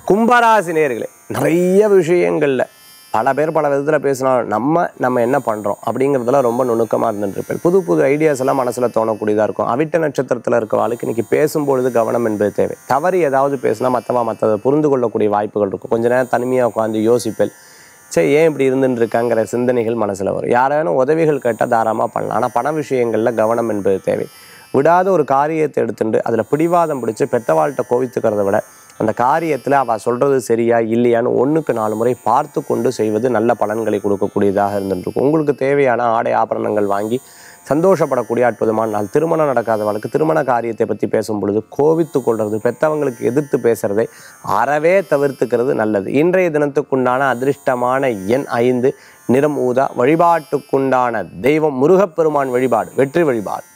கும்பராசி நேர்களே நிறைய விஷயங்களில் பல பேர் பல விதத்தில் பேசினாலும் நம்ம நம்ம என்ன பண்ணுறோம் அப்படிங்கிறதுல ரொம்ப நுணுக்கமாக இருந்துருப்பேன் புது புது ஐடியாஸ் எல்லாம் மனசில் தோணக்கூடியதாக இருக்கும் அவிட்ட நட்சத்திரத்தில் இருக்க வாழ்க்கை இன்னைக்கு பேசும்பொழுது கவனம் என்பது தேவை தவறு ஏதாவது பேசினா மற்றவா மற்றதை புரிந்து கொள்ளக்கூடிய வாய்ப்புகள் இருக்கும் கொஞ்ச நேரம் தனிமையாக உட்காந்து யோசிப்பேன் சரி ஏன் இப்படி இருந்துட்டு இருக்காங்கிற சிந்தனைகள் மனசில் வரும் யாராலும் உதவிகள் கேட்டால் தாராளமாக பண்ணலாம் ஆனால் பண விஷயங்களில் கவனம் என்பது தேவை விடாத ஒரு காரியத்தை எடுத்துட்டு அதில் பிடிவாதம் பிடிச்சி பெத்தவாள்கிட்ட கோவித்துக்கிறத விட அந்த காரியத்தில் அவள் சொல்கிறது சரியா இல்லையான்னு ஒன்றுக்கு நாலு முறை பார்த்து கொண்டு செய்வது நல்ல பலன்களை கொடுக்கக்கூடியதாக இருந்துருக்கும் உங்களுக்கு தேவையான ஆடை ஆபரணங்கள் வாங்கி சந்தோஷப்படக்கூடிய அற்புதமான நாள் திருமணம் நடக்காதவளுக்கு திருமண காரியத்தை பற்றி பேசும் பொழுது கோவித்து கொள்வது பெற்றவங்களுக்கு எதிர்த்து பேசுறதை அறவே தவிர்த்துக்கிறது நல்லது இன்றைய தினத்துக்குண்டான அதிர்ஷ்டமான எண் ஐந்து நிறம் ஊதா வழிபாட்டுக்குண்டான தெய்வம் முருகப்பெருமான் வழிபாடு வெற்றி வழிபாடு